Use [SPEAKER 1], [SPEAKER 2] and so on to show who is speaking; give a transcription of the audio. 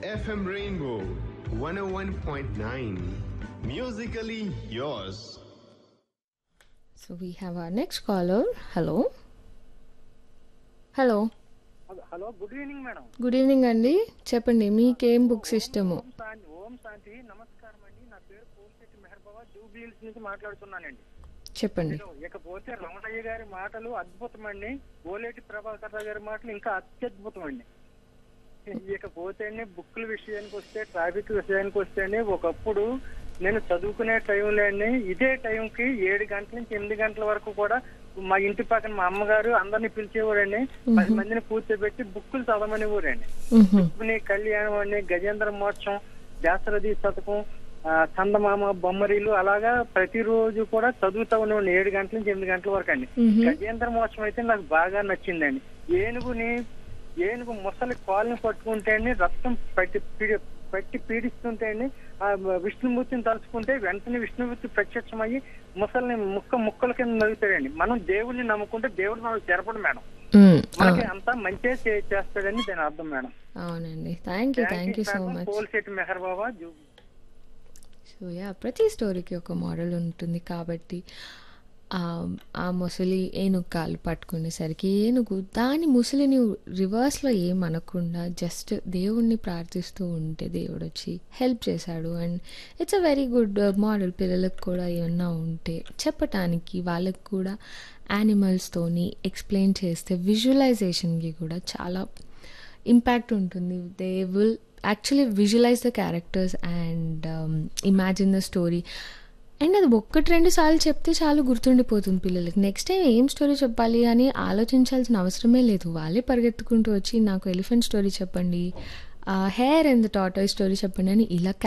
[SPEAKER 1] FM Rainbow 101.9. Musically yours.
[SPEAKER 2] So we have our next caller. Hello. Hello
[SPEAKER 3] hello good evening madam
[SPEAKER 2] good evening అండి చెప్పండి మీకేం books ఇష్టము
[SPEAKER 3] ఓం శాంతి ఓం శాంతి నమస్కారం అండి నా పేరు పోల్శెట్టి మెహర్బాబా జూబ్లీహిల్స్ నుంచి మాట్లాడుతున్నానండి
[SPEAKER 2] చెప్పండి
[SPEAKER 3] నేను ఇకపోతే రమణయ్య గారి మాటలు అద్భుతమండి ఓలేటి ప్రభాకర్ రావు గారి మాటలు ఇంకా అత్యద్భుతం అండి ఇకపోతే బుక్కుల విషయానికి వస్తే ట్రాఫిక్ విషయానికి వస్తే ఒకప్పుడు నేను చదువుకునే టైంలో అండి ఇదే టైంకి ఏడు గంటల నుంచి ఎనిమిది గంటల వరకు కూడా మా ఇంటి పక్కన మా అమ్మగారు అందరిని పిలిచేవారండి పది మందిని కూర్చోబెట్టి బుక్కులు చదవమని ఊరండి
[SPEAKER 2] మ్హూ.
[SPEAKER 3] రుక్మిణి కళ్యాణం అని గజేంద్ర మోక్షం దాశరథి శతకం ఆ, చందమామ బొమ్మరీలు అలాగా ప్రతిరోజు కూడా చదువుతా ఉండేవాడిని ఏడు గంటల నుంచి ఎనిమిది గంటల వరకు అండి
[SPEAKER 2] మ్హూ.
[SPEAKER 3] గజేంద్ర మోక్షం అయితే నాకు బాగా నచ్చిందండి ఏనుగుని ఏనుగు ముసలి కాలుని పట్టుకుంటే అండి రక్తం పట్టి పీడి పట్టి పీడిస్తుంటే అండి ఆ విష్ణుమూర్తిని తలుచుకుంటే వెంటనే విష్ణుమూర్తి ప్రత్యక్షమయ్యి ముసలిని ముక్క ముక్కల కింద నవ్వుతాడండి మనం దేవుడిని నమ్ముకుంటే దేవుడు మనకు తెరపడు మేడం
[SPEAKER 2] మ్,
[SPEAKER 3] మనకి
[SPEAKER 2] అవును.
[SPEAKER 3] అంతా మంచిగా చే- చేస్తాడని దాని అర్థం మేడం
[SPEAKER 2] అవునండి thank you thank you so much
[SPEAKER 3] Polisetti Mehar Baba జూ
[SPEAKER 2] సో యా ప్రతి స్టోరీకి ఒక మోడల్ ఉంటుంది కాబట్టి ఆ ఆ ముసలి ఏనుగు కాలు పట్టుకునేసరికి ఏనుగు దాని ముసలిని రివర్స్లో ఏమనకుండా జస్ట్ దేవుణ్ణి ప్రార్థిస్తూ ఉంటే దేవుడు వచ్చి హెల్ప్ చేశాడు and it's a very good model పిల్లలకు కూడా ఏమన్నా ఉంటే చెప్పటానికి వాళ్ళకు కూడా యానిమల్స్తోని ఎక్స్ప్లెయిన్ చేస్తే విజువలైజేషన్కి కూడా చాలా ఇంపాక్ట్ ఉంటుంది they will actually visualise the characters and imagine the story and అది ఒక్కటి రెండు సార్లు చెప్తే చాలు గుర్తుండిపోతుంది పిల్లలకి నెక్స్ట్ టైం ఏం స్టోరీ చెప్పాలి అని ఆలోచించాల్సిన అవసరమే లేదు వాళ్ళే పరిగెత్తుకుంటూ వచ్చి నాకు ఎలిఫెంట్ స్టోరీ చెప్పండి హెయిర్ అండ్ ద టాటాయ్ స్టోరీ చెప్పండి అని ఇలా